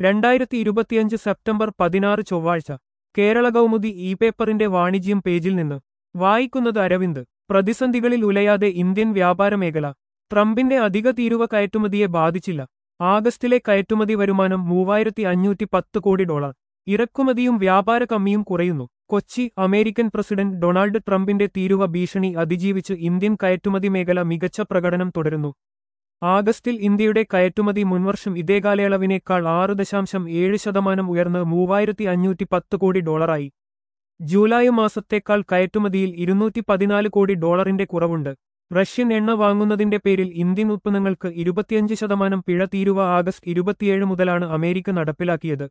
രണ്ടായിരത്തി ഇരുപത്തിയഞ്ച് സെപ്റ്റംബർ പതിനാറ് ചൊവ്വാഴ്ച കേരള കൗമുദി ഇ പേപ്പറിന്റെ വാണിജ്യം പേജിൽ നിന്ന് വായിക്കുന്നത് അരവിന്ദ് പ്രതിസന്ധികളിൽ ഉലയാതെ ഇന്ത്യൻ വ്യാപാര മേഖല ട്രംപിന്റെ അധിക തീരുവ കയറ്റുമതിയെ ബാധിച്ചില്ല ആഗസ്റ്റിലെ കയറ്റുമതി വരുമാനം മൂവായിരത്തി അഞ്ഞൂറ്റി പത്ത് കോടി ഡോളർ ഇറക്കുമതിയും വ്യാപാര കമ്മിയും കുറയുന്നു കൊച്ചി അമേരിക്കൻ പ്രസിഡന്റ് ഡൊണാൾഡ് ട്രംപിന്റെ തീരുവ ഭീഷണി അതിജീവിച്ച് ഇന്ത്യൻ കയറ്റുമതി മേഖല മികച്ച പ്രകടനം തുടരുന്നു ആഗസ്റ്റിൽ ഇന്ത്യയുടെ കയറ്റുമതി മുൻവർഷം ഇതേ കാലയളവിനേക്കാൾ ആറ് ദശാംശം ഏഴ് ശതമാനം ഉയർന്ന് മൂവായിരത്തി അഞ്ഞൂറ്റി പത്ത് കോടി ഡോളറായി ജൂലൈ മാസത്തേക്കാൾ കയറ്റുമതിയിൽ ഇരുന്നൂറ്റി പതിനാല് കോടി ഡോളറിന്റെ കുറവുണ്ട് റഷ്യൻ എണ്ണ വാങ്ങുന്നതിന്റെ പേരിൽ ഇന്ത്യൻ ഉത്പന്നങ്ങൾക്ക് ഇരുപത്തിയഞ്ച് ശതമാനം പിഴ തീരുവ ആഗസ്റ്റ് ഇരുപത്തിയേഴ് മുതലാണ് അമേരിക്ക നടപ്പിലാക്കിയത്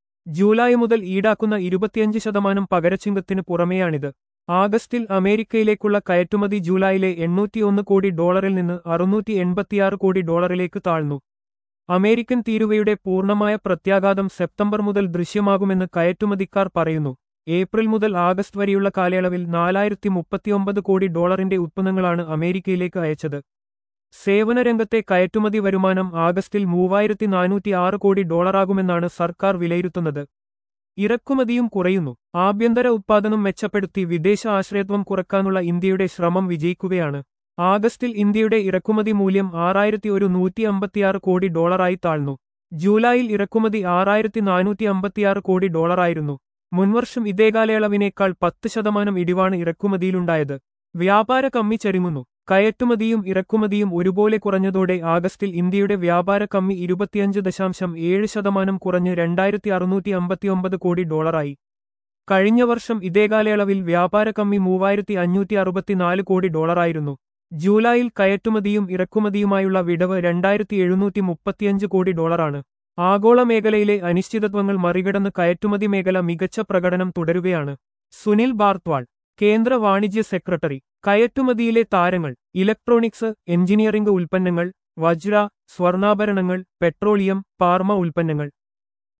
ജൂലൈ മുതൽ ഈടാക്കുന്ന ഇരുപത്തിയഞ്ച് ശതമാനം പകരച്ചിങ്കത്തിന് പുറമെയാണിത് ആഗസ്റ്റിൽ അമേരിക്കയിലേക്കുള്ള കയറ്റുമതി ജൂലൈയിലെ എണ്ണൂറ്റിയൊന്ന് കോടി ഡോളറിൽ നിന്ന് അറുന്നൂറ്റി എൺപത്തിയാറ് കോടി ഡോളറിലേക്ക് താഴ്ന്നു അമേരിക്കൻ തീരുവയുടെ പൂർണ്ണമായ പ്രത്യാഘാതം സെപ്റ്റംബർ മുതൽ ദൃശ്യമാകുമെന്ന് കയറ്റുമതിക്കാർ പറയുന്നു ഏപ്രിൽ മുതൽ ആഗസ്റ്റ് വരെയുള്ള കാലയളവിൽ നാലായിരത്തി മുപ്പത്തിയൊമ്പത് കോടി ഡോളറിന്റെ ഉത്പന്നങ്ങളാണ് അമേരിക്കയിലേക്ക് അയച്ചത് സേവനരംഗത്തെ കയറ്റുമതി വരുമാനം ആഗസ്റ്റിൽ മൂവായിരത്തി നാനൂറ്റി ആറ് കോടി ഡോളറാകുമെന്നാണ് സർക്കാർ വിലയിരുത്തുന്നത് ഇറക്കുമതിയും കുറയുന്നു ആഭ്യന്തര ഉത്പാദനം മെച്ചപ്പെടുത്തി വിദേശ ആശ്രയത്വം കുറക്കാനുള്ള ഇന്ത്യയുടെ ശ്രമം വിജയിക്കുകയാണ് ആഗസ്റ്റിൽ ഇന്ത്യയുടെ ഇറക്കുമതി മൂല്യം ആറായിരത്തി ഒരു നൂറ്റി അമ്പത്തിയാറ് കോടി ഡോളറായി താഴ്ന്നു ജൂലൈയിൽ ഇറക്കുമതി ആറായിരത്തി നാനൂറ്റി അമ്പത്തിയാറ് കോടി ഡോളറായിരുന്നു മുൻവർഷം ഇതേ കാലയളവിനേക്കാൾ പത്ത് ശതമാനം ഇടിവാണ് ഇറക്കുമതിയിലുണ്ടായത് വ്യാപാര കമ്മി ചരിമുന്നു കയറ്റുമതിയും ഇറക്കുമതിയും ഒരുപോലെ കുറഞ്ഞതോടെ ആഗസ്റ്റിൽ ഇന്ത്യയുടെ വ്യാപാര കമ്മി ഇരുപത്തിയഞ്ച് ദശാംശം ഏഴ് ശതമാനം കുറഞ്ഞ് രണ്ടായിരത്തി അറുന്നൂറ്റി അമ്പത്തിയൊമ്പത് കോടി ഡോളറായി കഴിഞ്ഞ വർഷം ഇതേ കാലയളവിൽ വ്യാപാര കമ്മി മൂവായിരത്തി അഞ്ഞൂറ്റി അറുപത്തിനാല് കോടി ഡോളറായിരുന്നു ജൂലൈയിൽ കയറ്റുമതിയും ഇറക്കുമതിയുമായുള്ള വിടവ് രണ്ടായിരത്തി എഴുന്നൂറ്റി മുപ്പത്തിയഞ്ച് കോടി ഡോളറാണ് ആഗോള മേഖലയിലെ അനിശ്ചിതത്വങ്ങൾ മറികടന്ന് കയറ്റുമതി മേഖല മികച്ച പ്രകടനം തുടരുകയാണ് സുനിൽ ബാർത്വാൾ കേന്ദ്ര വാണിജ്യ സെക്രട്ടറി കയറ്റുമതിയിലെ താരങ്ങൾ ഇലക്ട്രോണിക്സ് എഞ്ചിനീയറിംഗ് ഉൽപ്പന്നങ്ങൾ വജ്ര സ്വർണ്ണാഭരണങ്ങൾ പെട്രോളിയം പാർമ ഉൽപ്പന്നങ്ങൾ